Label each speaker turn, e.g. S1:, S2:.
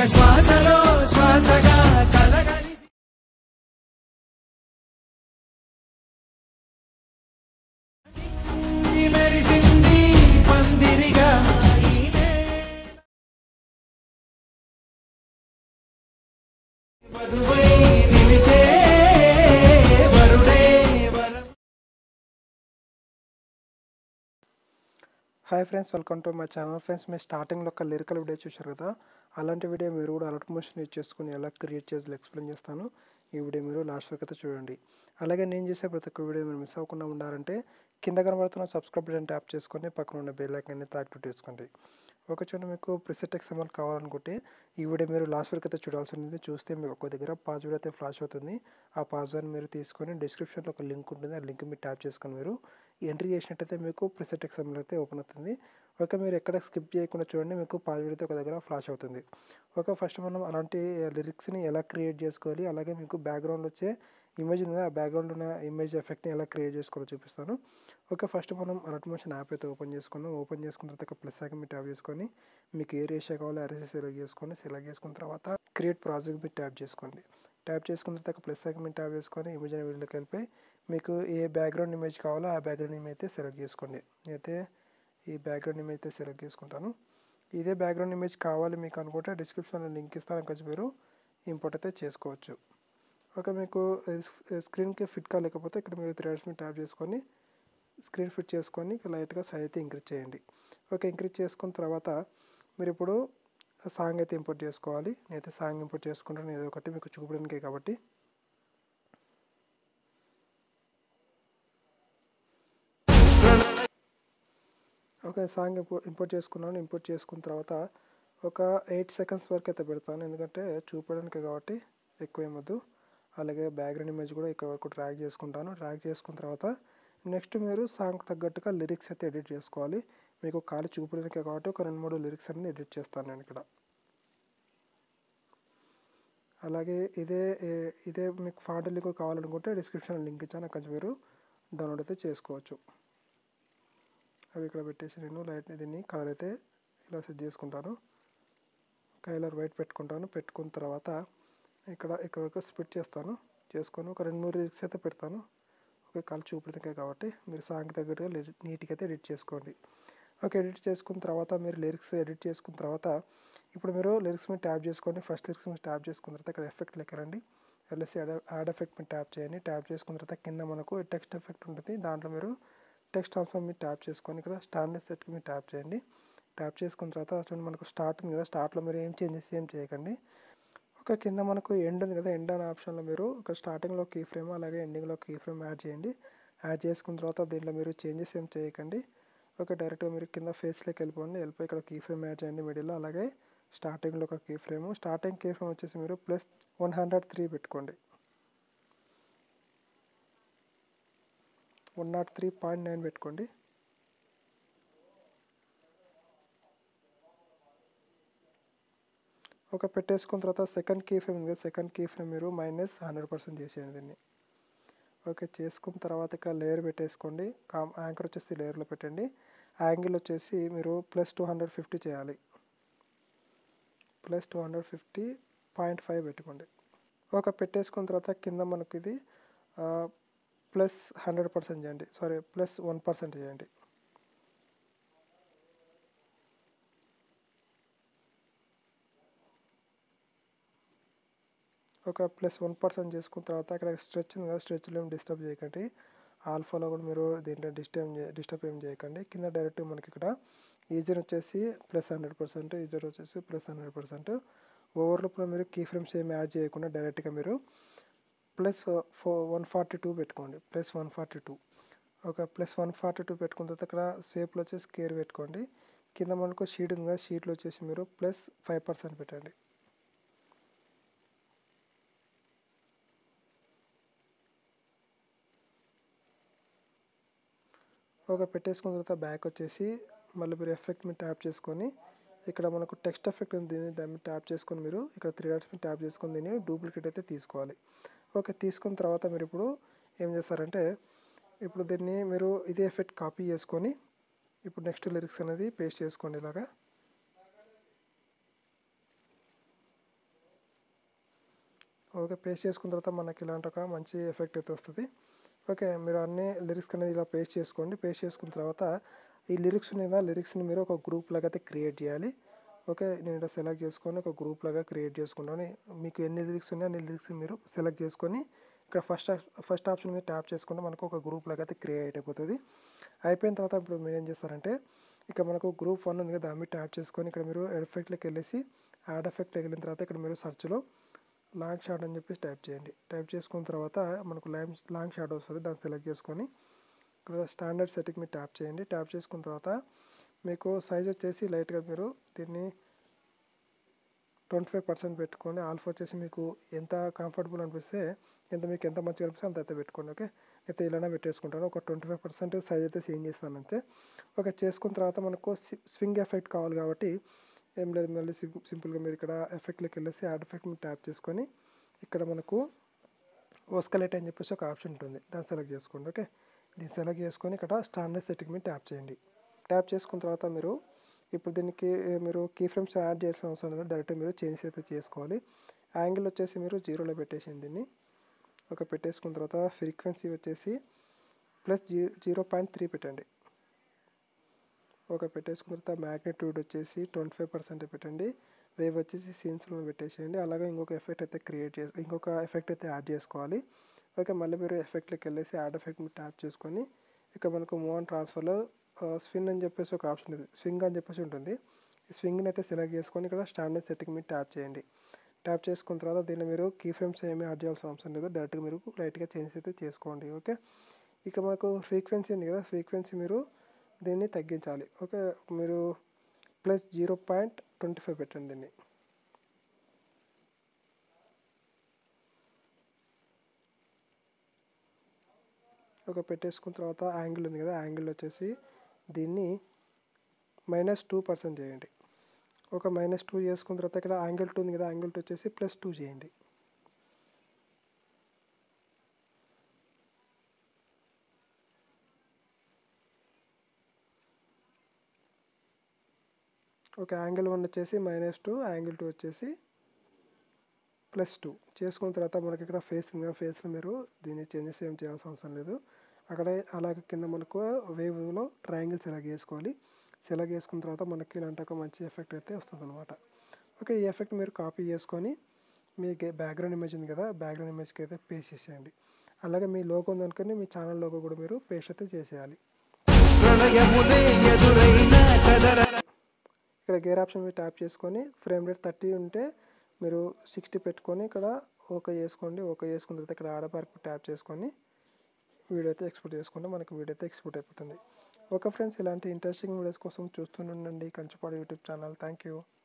S1: శ్వాసలో శ్వాసగా కలగలిసి మెరిసింది పందిరిగా ఈ నేల. వధువై నిలిచే వరుడే వరం
S2: hi friends welcome to my channel friends మీరు స్టార్టింగ్లో ఒక లిరికల్ వీడియో చూశారు కదా అలాంటి వీడియో మీరు కూడా అలర్ట్ మోషన్ యూజ్ చేసుకుని ఎలా క్రియేట్ చేయాలో ఎక్స్ప్లెయిన్ చేస్తాను ఈ వీడియో మీరు లాస్ట్ వరకు అయితే చూడండి అలాగే నేను చేసే ప్రతి ఒక్క వీడియో మీరు మిస్ అవ్వకుండా ఉండాలంటే కింద కనబడుతున్న సబ్స్క్రైబ్ బటన్ ట్యాప్ చేసుకొని పక్కన ఉన్న బెల్ ఐకాన్ అయితే యాక్టివేట్ చేసుకోండి ఒక చోట మీకు ప్రిసెట్ ఎక్స్ఎంఎల్ కావాలనుకుంటే ఈ వీడియో మీరు లాస్ట్ వరకు అయితే చూడాల్సి ఉంటుంది చూస్తే మీకు ఒక దగ్గర పాస్వర్డ్ అయితే ఫ్లాష్ అవుతుంది ఆ పాస్వర్డ్ మీరు తీసుకొని డిస్క్రిప్షన్లో ఒక లింక్ ఉంటుంది ఆ లింక్ మీరు ట్యాప్ చేసుకొని మీరు ఎంట్రీ చేసినట్టయితే మీకు ప్రిసెట్ ఎక్స్ఎంఎల్ అయితే ఓపెన్ అవుతుంది ఓకే మీరు ఎక్కడ స్కిప్ చేయకుండా చూడండి మీకు పాస్వర్డ్ అయితే ఒక దగ్గర ఫ్లాష్ అవుతుంది ఓకే ఫస్ట్ మనం అలాంటి లిరిక్స్ని ఎలా క్రియేట్ చేసుకోవాలి అలాగే మీకు బ్యాక్గ్రౌండ్ వచ్చే ఇమేజ్ ఉంది ఆ బ్యాక్గ్రౌండ్ ఉన్న ఇమేజ్ ఎఫెక్ట్ని ఎలా క్రియేట్ చేసుకోవాలో చూపిస్తాను ఓకే ఫస్ట్ మనం అలర్ట్ మోషన్ యాప్ అయితే ఓపెన్ చేసుకుందాం ఓపెన్ చేసుకున్న తర్వాత ప్లస్ ఐకన్ మీరు ట్యాప్ చేసుకొని మీకు ఏ రేషియో కావాలో ఆ రేషియో సెలెక్ట్ చేసుకొని సెలెక్ట్ చేసుకున్న తర్వాత క్రియేట్ ప్రాజెక్ట్ మీరు ట్యాప్ చేసుకోండి ట్యాప్ చేసుకున్న తర్వాత ప్లస్ ఐకన్ మీరు ట్యాప్ చేసుకొని ఇమేజ్ అనే వీడియోకి వెళ్ళిపోయి మీకు ఏ బ్యాక్గ్రౌండ్ ఇమేజ్ కావాలో ఆ బ్యాక్గ్రౌండ్ ఇమేజ్ అయితే సెలెక్ట్ చేసుకోండి నేనైతే ఈ బ్యాక్గ్రౌండ్ ఇమేజ్ అయితే సెలెక్ట్ చేసుకుంటాను ఇదే బ్యాక్గ్రౌండ్ ఇమేజ్ కావాలి మీకు అనుకుంటే డిస్క్రిప్షన్లో లింక్ ఇస్తాను కొంచెం మీరు ఇంపోర్ట్ అయితే చేసుకోవచ్చు ఓకే మీకు స్క్రీన్కి ఫిట్ కాలేకపోతే ఇక్కడ మీరు త్రీ మీద ట్యాప్ చేసుకొని స్క్రీన్ ఫిట్ చేసుకొని లైట్గా సైజ్ అయితే ఇంక్రీజ్ చేయండి ఓకే ఇంక్రీజ్ చేసుకున్న తర్వాత మీరు ఇప్పుడు సాంగ్ అయితే ఇంపోర్ట్ చేసుకోవాలి నేనైతే సాంగ్ ఇంపోర్ట్ చేసుకుంటాను ఏదో ఒకటి మీకు చూపడానికే కాబట్టి ఓకే సాంగ్ ఇంపోర్ట్ ఇంపోర్ట్ చేసుకున్నాను ఇంపోర్ట్ చేసుకున్న తర్వాత ఒక ఎయిట్ సెకండ్స్ వరకు అయితే పెడతాను ఎందుకంటే చూపడానికి కాబట్టి ఎక్కువ ఏమొద్దు అలాగే బ్యాక్గ్రౌండ్ ఇమేజ్ కూడా ఇక్కడ వరకు ట్రాక్ చేసుకుంటాను ట్రాక్ చేసుకున్న తర్వాత నెక్స్ట్ మీరు సాంగ్ తగ్గట్టుగా లిరిక్స్ అయితే ఎడిట్ చేసుకోవాలి మీకు ఖాళీ చూపడానికి కాబట్టి ఒక రెండు మూడు లిరిక్స్ అనేది ఎడిట్ చేస్తాను నేను ఇక్కడ అలాగే ఇదే ఏ- ఇదే మీకు ఫాంట్ లింక్ కావాలనుకుంటే డిస్క్రిప్షన్ లింక్ ఇచ్చాను అక్కడ నుంచి మీరు డౌన్లోడ్ అయితే చేసుకోవచ్చు అవి ఇక్కడ పెట్టేసి నేను లైట్ దీన్ని కలర్ అయితే ఇలా సెట్ చేసుకుంటాను కలర్ వైట్ పెట్టుకుంటాను పెట్టుకున్న తర్వాత ఇక్కడ ఇక్కడ వరకు స్ప్లిట్ చేస్తాను చేసుకొని ఒక రెండు మూడు లిరిక్స్ అయితే పెడతాను ఓకే కాలు చూపుడికే కాబట్టి మీరు సాంగ్ తగ్గట్టుగా లిరి- నీట్గా అయితే ఎడిట్ చేసుకోండి ఓకే ఎడిట్ చేసుకున్న తర్వాత మీరు లిరిక్స్ ఎడిట్ చేసుకున్న తర్వాత ఇప్పుడు మీరు లిరిక్స్ మీద ట్యాప్ చేసుకోండి ఫస్ట్ లిరిక్స్ మీద ట్యాప్ చేసుకున్న తర్వాత ఇక్కడ ఎఫెక్ట్ లెక్కరండి వెళ్ళేసి యాడ్ యాడ్ ఎఫెక్ట్ మీద ట్యాప్ చేయండి ట్యాప్ చేసుకున్న తర్వాత కింద మనకు టెక్స్ట్ ఎఫెక్ట్ ఉంటుంది దాంట్లో మీరు టెక్స్ట్ ట్రాన్స్ఫార్మ్ మీద ట్యాప్ చేసుకొని ఇక్కడ స్టాండర్డ్ సెట్కి మీరు ట్యాప్ చేయండి ట్యాప్ చేసుకున్న తర్వాత చూడండి మనకు స్టార్ట్ ఉంది కదా స్టార్ట్లో మీరు ఏం చేంజెస్ ఏం చేయకండి ఒక కింద మనకు ఎండ్ ఉంది కదా ఎండ్ అనే ఆప్షన్లో మీరు ఒక స్టార్టింగ్లో కీ ఫ్రేమ్ అలాగే ఎండింగ్లో కీ ఫ్రేమ్ యాడ్ చేయండి యాడ్ చేసుకున్న తర్వాత దీంట్లో మీరు చేంజెస్ ఏం చేయకండి ఒక డైరెక్ట్గా మీరు కింద ఫేస్లోకి వెళ్ళిపోండి వెళ్ళిపోయి ఇక్కడ కీ ఫ్రేమ్ యాడ్ చేయండి మిడిల్లో అలాగే స్టార్టింగ్లో ఒక key frame starting key frame వచ్చేసి మీరు ప్లస్ వన్ హండ్రెడ్ త్రీ పెట్టుకోండి one nought three point nine పెట్టుకోండి ఒక పెట్టేసుకున్న తర్వాత సెకండ్ కీ ఫ్రేమ్ ఉంది కదా సెకండ్ కీ ఫ్రేమ్ మీరు మైనస్ హండ్రెడ్ పర్సెంట్ చేసేయండి దీన్ని ఓకే చేసుకున్న తర్వాత ఇక లేయర్ పెట్టేసుకోండి కామ్ యాంకర్ వచ్చేసి లేయర్లో పెట్టండి యాంగిల్ వచ్చేసి మీరు ప్లస్ టూ హండ్రెడ్ ఫిఫ్టీ చేయాలి plus two hundred fifty point five పెట్టుకోండి ఒక పెట్టేసుకున్న తర్వాత కింద మనకు ఇది ప్లస్ హండ్రెడ్ పర్సెంట్ చేయండి సారీ ప్లస్ వన్ పర్సెంట్ చేయండి ఒక ప్లస్ వన్ పర్సెంట్ చేసుకున్న తర్వాత అక్కడ స్ట్రెచ్ ఉంది కదా స్ట్రెచ్లో ఏం డిస్టర్బ్ చేయకండి ఆల్ఫాలో కూడా మీరు దీంట్లో డిస్టర్బ్ డిస్టర్బ్ ఏం చేయకండి కింద డైరెక్ట్ మనకి ఇక్కడ ఈజర్ వచ్చేసి ప్లస్ హండ్రెడ్ పర్సెంట్ ఈజర్ వచ్చేసి ప్లస్ హండ్రెడ్ పర్సెంట్ ఓవర్లో మీరు కీ ఫ్రేమ్స్ ఏమి యాడ్ చేయకుండా డైరెక్ట్గా మీరు ప్లస్ ఫో వన్ ఫార్టీ టూ పెట్టుకోండి ప్లస్ వన్ ఫార్టీ టూ ఒక ప్లస్ వన్ ఫార్టీ టూ పెట్టుకున్న తర్వాత ఇక్కడ షేప్లో వచ్చేసి కేర్ పెట్టుకోండి కింద మనకు షీట్ ఉంది కదా షీట్లో వచ్చేసి మీరు ప్లస్ ఫైవ్ పర్సెంట్ పెట్టండి ఒక పెట్టేసుకున్న తర్వాత బ్యాక్ వచ్చేసి మళ్ళీ మీరు ఎఫెక్ట్ మీద ట్యాప్ చేసుకొని ఇక్కడ మనకు టెక్స్ట్ ఎఫెక్ట్ ఉంది దీన్ని దాన్ని ట్యాప్ చేసుకొని మీరు ఇక్కడ త్రీ డాట్స్ మీద ట్యాప్ చేసుకొని దీన్ని డూప్లికేట్ అయితే తీసుకోవాలి ఓకే తీసుకున్న తర్వాత మీరు ఇప్పుడు ఏం చేస్తారంటే ఇప్పుడు దీన్ని మీరు ఇదే ఎఫెక్ట్ కాపీ చేసుకొని ఇప్పుడు నెక్స్ట్ లిరిక్స్ అనేది పేస్ట్ చేసుకోండి ఇలాగా ఓకే పేస్ట్ చేసుకున్న తర్వాత మనకి ఇలాంటి ఒక మంచి ఎఫెక్ట్ అయితే వస్తుంది ఓకే మీరు అన్ని లిరిక్స్ అనేది ఇలా పేస్ట్ చేసుకోండి పేస్ట్ చేసుకున్న తర్వాత ఈ లిరిక్స్ మీద లిరిక్స్ని మీరు ఒక గ్రూప్ లాగా అయితే క్రియేట్ చేయాలి ఓకే నేను ఇక్కడ సెలెక్ట్ చేసుకొని ఒక గ్రూప్ లాగా క్రియేట్ చేసుకుంటాను మీకు ఎన్ని లిరిక్స్ ఉన్నాయో అన్ని లిరిక్స్ మీరు సెలెక్ట్ చేసుకొని ఇక్కడ ఫస్ట్ ఫస్ట్ ఆప్షన్ మీద ట్యాప్ చేసుకుంటే మనకు ఒక గ్రూప్ లాగా అయితే క్రియేట్ అయిపోతుంది అయిపోయిన తర్వాత ఇప్పుడు మీరు ఏం చేస్తారంటే ఇక్కడ మనకు గ్రూప్ వన్ ఉంది కదా దాని మీద ట్యాప్ చేసుకొని ఇక్కడ మీరు ఎఫెక్ట్లోకి వెళ్ళేసి యాడ్ ఎఫెక్ట్ వెళ్ళిన తర్వాత ఇక్కడ మీరు సెర్చ్లో లాంగ్ షాట్ అని చెప్పేసి టైప్ చేయండి టైప్ చేసుకున్న తర్వాత మనకు లాంగ్ లాంగ్ షాట్ వస్తుంది దాన్ని సెలెక్ట్ చేసుకొని ఇక్కడ స్టాండర్డ్ సెట్టింగ్ మీద ట్యాప్ చేయండి ట్యాప్ చేసుకున్న తర్వాత మీకు సైజ్ వచ్చేసి లైట్గా మీరు దీన్ని ట్వంటీ ఫైవ్ పర్సెంట్ పెట్టుకోండి ఆల్ఫా వచ్చేసి మీకు ఎంత కంఫర్టబుల్ అనిపిస్తే ఎంత మీకు ఎంత మంచిగా అనిపిస్తే అంత అయితే పెట్టుకోండి ఓకే అయితే ఇలానే పెట్టేసుకుంటాను ఒక ట్వంటీ ఫైవ్ పర్సెంట్ సైజ్ అయితే చేంజ్ చేస్తాను అంతే ఓకే చేసుకున్న తర్వాత మనకు స్వింగ్ ఎఫెక్ట్ కావాలి కాబట్టి ఏం లేదు మళ్ళీ సింప్ సింపుల్గా మీరు ఇక్కడ ఎఫెక్ట్లోకి వెళ్ళేసి యాడ్ ఎఫెక్ట్ మీద ట్యాప్ చేసుకొని ఇక్కడ మనకు ఓస్కలేట్ అని చెప్పేసి ఒక ఆప్షన్ ఉంటుంది దాన్ని సెలెక్ట్ చేసుకోండి ఓకే దీన్ని సెలెక్ట్ చేసుకొని ఇక్కడ స్టాండర్డ్ సెట్టింగ్ మీద ట్యాప్ చేయండి ట్యాప్ చేసుకున్న తర్వాత మీరు ఇప్పుడు దీనికి మీరు కీ ఫ్రేమ్స్ యాడ్ చేయాల్సిన అవసరం లేదు డైరెక్ట్ మీరు చేంజ్ అయితే చేసుకోవాలి యాంగిల్ వచ్చేసి మీరు జీరోలో పెట్టేసింది దీన్ని ఒక పెట్టేసుకున్న తర్వాత ఫ్రీక్వెన్సీ వచ్చేసి ప్లస్ జీ జీరో పాయింట్ త్రీ పెట్టండి ఒక పెట్టేసుకున్న తర్వాత మ్యాగ్నిట్యూడ్ వచ్చేసి ట్వంటీ ఫైవ్ పర్సెంట్ పెట్టండి వేవ్ వచ్చేసి సీన్స్లో పెట్టేసేయండి అలాగే ఇంకొక ఎఫెక్ట్ అయితే క్రియేట్ చేసి ఇంకొక ఎఫెక్ట్ అయితే యాడ్ చేసుకోవాలి ఓకే మళ్ళీ మీరు ఎఫెక్ట్లోకి వెళ్ళేసి యాడ్ ఎఫెక్ట్ మీద ట్యాప్ చేసుకొని ఇక్కడ మనకు మూవ్ ఆన్ ట్రాన్స్ఫర్లో స్వింగ్ అని చెప్పేసి ఒక ఆప్షన్ ఉంది స్వింగ్ అని చెప్పేసి ఉంటుంది ఈ స్వింగ్ని అయితే సెలెక్ట్ చేసుకొని ఇక్కడ స్టాండర్డ్ సెట్టింగ్ మీద ట్యాప్ చేయండి ట్యాప్ చేసుకున్న తర్వాత దీన్ని మీరు కీ ఫ్రేమ్స్ ఏమీ యాడ్ చేయాల్సిన అవసరం లేదు డైరెక్ట్గా మీరు లైట్గా చేంజ్ అయితే చేసుకోండి ఓకే ఇక్కడ మనకు ఫ్రీక్వెన్సీ ఉంది కదా ఫ్రీక్వెన్సీ మీరు దీన్ని తగ్గించాలి ఓకే మీరు plus zero point twenty five పెట్టండి దీన్ని ఒక పెట్టేసుకున్న తర్వాత యాంగిల్ ఉంది కదా యాంగిల్ వచ్చేసి దీన్ని మైనస్ టూ పర్సెంట్ చేయండి ఒక మైనస్ టూ చేసుకున్న తర్వాత ఇక్కడ యాంగిల్ టూ ఉంది కదా యాంగిల్ టూ వచ్చేసి ప్లస్ టూ చేయండి ఒక యాంగిల్ వన్ వచ్చేసి మైనస్ టూ యాంగిల్ టూ వచ్చేసి ప్లస్ టూ చేసుకున్న తర్వాత మనకి ఇక్కడ ఫేస్ ఉంది ఫేస్లో మీరు దీన్ని చేంజెస్ ఏం చేయాల్సిన అవసరం లేదు అక్కడే అలాగే కింద మనకు వేవ్లో ట్రయాంగిల్ సెలెక్ట్ చేసుకోవాలి సెలెక్ట్ చేసుకున్న తర్వాత మనకి ఇలాంటి ఒక మంచి ఎఫెక్ట్ అయితే వస్తుంది అనమాట ఓకే ఈ ఎఫెక్ట్ మీరు కాపీ చేసుకొని మీ బ్యాక్గ్రౌండ్ ఇమేజ్ ఉంది కదా బ్యాక్గ్రౌండ్ ఇమేజ్కి అయితే పేస్ట్ చేసేయండి అలాగే మీ లోగో ఉందనుకొని మీ ఛానల్ లోగో కూడా మీరు పేస్ట్ అయితే చేసేయాలి
S1: ప్రళయములే ఎదురైన చదర
S2: ఇక్కడ గేర్ ఆప్షన్ మీద ట్యాప్ చేసుకొని ఫ్రేమ్ రేట్ థర్టీ ఉంటే మీరు సిక్స్టీ పెట్టుకొని ఇక్కడ ఓకే చేసుకోండి ఓకే చేసుకున్న తర్వాత ఇక్కడ ఆడపార్క్ ట్యాప్ చేసుకొని వీడియో అయితే ఎక్స్పోర్ట్ చేసుకుంటే మనకి వీడియో అయితే ఎక్స్పోర్ట్ అయిపోతుంది ఓకే ఫ్రెండ్స్ ఇలాంటి ఇంట్రెస్టింగ్ వీడియోస్ కోసం చూస్తుండండి Kanchipadu YouTube channel thank you